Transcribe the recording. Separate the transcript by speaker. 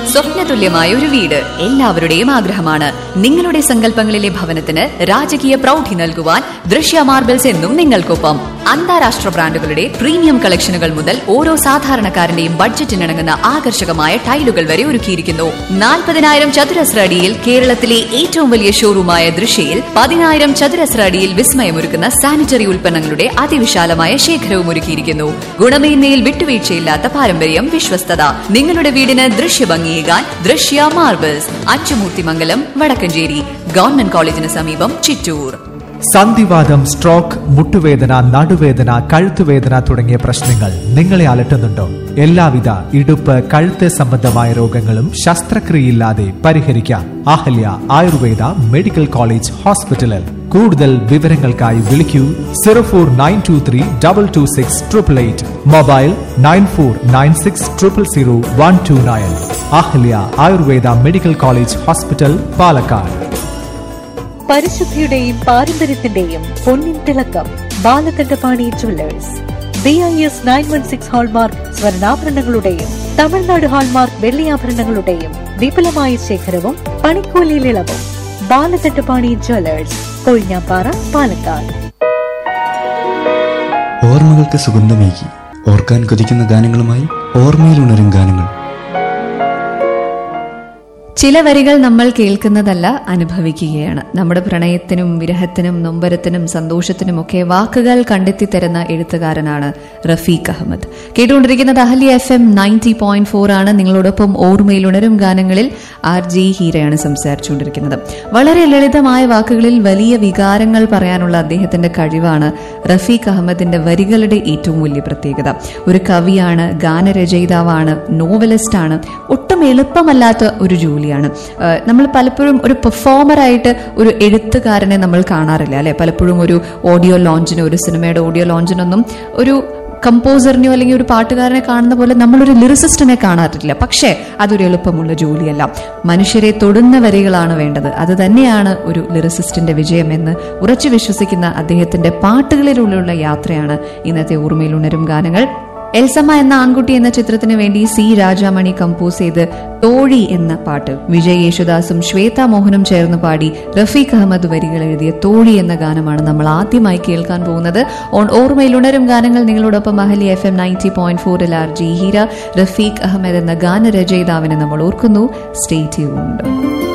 Speaker 1: സ്വപ്നതുല്യമായ ഒരു വീട് എല്ലാവരുടെയും ആഗ്രഹമാണ് നിങ്ങളുടെ സങ്കല്പങ്ങളിലെ ഭവനത്തിന് രാജകീയ പ്രൗഢി നൽകുവാൻ ദൃശ്യ മാർബിൾസ് എന്നും നിങ്ങൾക്കൊപ്പം അന്താരാഷ്ട്ര ബ്രാൻഡുകളുടെ പ്രീമിയം കളക്ഷനുകൾ മുതൽ ഓരോ സാധാരണക്കാരന്റെയും ബഡ്ജറ്റിനിണങ്ങുന്ന ആകർഷകമായ ടൈലുകൾ വരെ ഒരുക്കിയിരിക്കുന്നു നാൽപ്പതിനായിരം ചതുരശ്ര അടിയിൽ കേരളത്തിലെ ഏറ്റവും വലിയ ഷോറൂമായ ദൃശ്യയിൽ പതിനായിരം ചതുരശ്ര അടിയിൽ വിസ്മയമൊരുക്കുന്ന സാനിറ്ററി ഉൽപ്പന്നങ്ങളുടെ അതിവിശാലമായ ശേഖരവും ഒരുക്കിയിരിക്കുന്നു ഗുണമേന്മയിൽ വിട്ടുവീഴ്ചയില്ലാത്ത പാരമ്പര്യം വിശ്വസ്തത നിങ്ങളുടെ വീടിന് ദൃശ്യഭംഗിയേകാൻ ദൃശ്യ മാർബിൾസ് അച്ചുമൂർത്തിമംഗലം വടക്കഞ്ചേരി ഗവൺമെന്റ് കോളേജിന് സമീപം ചിറ്റൂർ
Speaker 2: സന്ധിവാദം സ്ട്രോക്ക് മുട്ടുവേദന നടുവേദന കഴുത്തുവേദന തുടങ്ങിയ പ്രശ്നങ്ങൾ നിങ്ങളെ അലട്ടുന്നുണ്ടോ എല്ലാവിധ ഇടുപ്പ് കഴുത്ത് സംബന്ധമായ രോഗങ്ങളും ശസ്ത്രക്രിയയില്ലാതെ പരിഹരിക്കാം അഹല്യ ആയുർവേദ മെഡിക്കൽ കോളേജ് ഹോസ്പിറ്റലിൽ കൂടുതൽ വിവരങ്ങൾക്കായി വിളിക്കൂ zero four nine two three double two six triple eight mobile nine four nine six triple zero one two nine Ahalya Ayurveda medical college hospital Palakkad
Speaker 3: പരിശുദ്ധിയുടെയും പാരമ്പര്യത്തിന്റെയും പൊന്നിൻ തിളക്കം Balakandapani jewellers B I S nine one six hallmark സ്വർണ്ണാഭരണങ്ങളുടെയും Tamil Nadu hallmark വെള്ളിയാഭരണങ്ങളുടെയും വിപുലമായ ശേഖരവും പണിക്കൂലിയിൽ ഇളവും ബാലകണ്ഠപാണി ജുവല്ലേഴ്സ് കൊഴിഞ്ഞാപ്പാറ പാലക്കാട്
Speaker 4: ഓർമ്മകൾക്ക് സുഗന്ധമേകി ഓർക്കാൻ കൊതിക്കുന്ന ഗാനങ്ങളുമായി ഓർമ്മയിൽ ഉണരും ഗാനങ്ങൾ
Speaker 1: ചില വരികൾ നമ്മൾ കേൾക്കുന്നതല്ല അനുഭവിക്കുകയാണ് നമ്മുടെ പ്രണയത്തിനും വിരഹത്തിനും നൊമ്പരത്തിനും സന്തോഷത്തിനും ഒക്കെ വാക്കുകൾ കണ്ടെത്തി തരുന്ന എഴുത്തുകാരനാണ് റഫീഖ് അഹമ്മദ് കേട്ടുകൊണ്ടിരിക്കുന്നത് Ahalya F M ninety point four ആണ് നിങ്ങളോടൊപ്പം ഓർമ്മയിൽ ഉണരും ഗാനങ്ങളിൽ ആർ ജി ഹീരയാണ് സംസാരിച്ചുകൊണ്ടിരിക്കുന്നത് വളരെ ലളിതമായ വാക്കുകളിൽ വലിയ വികാരങ്ങൾ പറയാനുള്ള അദ്ദേഹത്തിന്റെ കഴിവാണ് റഫീഖ് അഹമ്മദിന്റെ വരികളുടെ ഏറ്റവും വലിയ പ്രത്യേകത ഒരു കവിയാണ് ഗാനരചയിതാവാണ് നോവലിസ്റ്റാണ് ഒട്ടും എളുപ്പമല്ലാത്ത ഒരു ജോലിയാണ് നമ്മൾ പലപ്പോഴും ഒരു പെർഫോമറായിട്ട് ഒരു എഴുത്തുകാരനെ നമ്മൾ കാണാറില്ല അല്ലെ പലപ്പോഴും ഒരു ഓഡിയോ ലോഞ്ചിനോ ഒരു സിനിമയുടെ ഓഡിയോ ലോഞ്ചിനൊന്നും ഒരു കമ്പോസറിനെയോ അല്ലെങ്കിൽ ഒരു പാട്ടുകാരനെ കാണുന്ന പോലെ നമ്മളൊരു ലിറിസിസ്റ്റിനെ കാണാറില്ല പക്ഷേ അതൊരു എളുപ്പമുള്ള ജോലിയല്ല മനുഷ്യരെ തൊടുന്ന വരികളാണ് വേണ്ടത് അത് തന്നെയാണ് ഒരു ലിറിസിസ്റ്റിന്റെ വിജയമെന്ന് ഉറച്ചു വിശ്വസിക്കുന്ന അദ്ദേഹത്തിന്റെ പാട്ടുകളിലുള്ള യാത്രയാണ് ഇന്നത്തെ ഓർമ്മയിൽ ഉണരും ഗാനങ്ങൾ എൽസമ്മ എന്ന ആൺകുട്ടി എന്ന ചിത്രത്തിന് വേണ്ടി സി രാജാമണി കമ്പോസ് ചെയ്ത് തോഴി എന്ന പാട്ട് വിജയ് യേശുദാസും ശ്വേത മോഹനും ചേർന്ന് പാടി റഫീഖ് അഹമ്മദ് വരികൾ എഴുതിയ തോഴി എന്ന ഗാനമാണ് നമ്മൾ ആദ്യമായി കേൾക്കാൻ പോകുന്നത് ഓൺ ഓർമ്മയിൽ ഉണരും ഗാനങ്ങൾ നിങ്ങളോടൊപ്പം Ahalya F M ninety point ഫോറിൽ ആർ ജി ഹീര റഫീഖ് അഹമ്മദ് എന്ന ഗാനരചയിതാവിനെ നമ്മൾ ഓർക്കുന്നു സ്റ്റേ ട്യൂൺഡ്